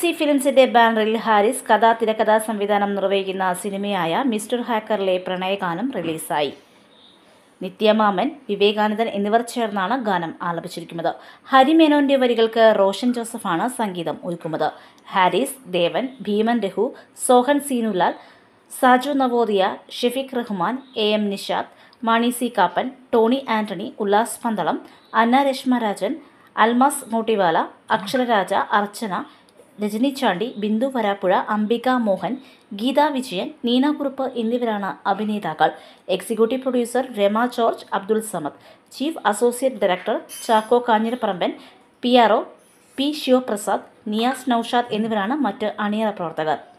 C ഫിലിംസിന്റെ ബാനറിൽ ഹാരിസ് കഥാ തിരക്കഥാ സംവിധാനം നിർവഹിക്കുന്ന സിനിമയായ മിസ്റ്റർ ഹാക്കറിലെ പ്രണയഗാനം റിലീസായി നിത്യമാമൻ വിവേകാനന്ദൻ എന്നിവർ ചേർന്നാണ് ഗാനം ആലപിച്ചിരിക്കുന്നത് ഹരിമേനോന്റെ വരികൾക്ക് റോഷൻ ജോസഫാണ് സംഗീതം ഒരുക്കുന്നത് Haris Devan Bheeman Raghu Sohan Seenulal Saju Navodaya Shefeek Rahman A M Nishad Mani C Kappan Tony Antony Ullas Pandalam Anna Reshmarajan Almas Motiwala Aksharaja Archana Rajani Chandy Bindu Varappuzha Ambika Mohan Geetha Vijayan Neena Kurup എന്നിവരാണ് അഭിനേതാക്കൾ executive producer Rama George Abdul Samad chief associate director Chacko Kanjirapparamban P R O P Sivaprasad Niyas Naushad എന്നിവരാണ് മറ്റ് അണിയറ പ്രവർത്തകർ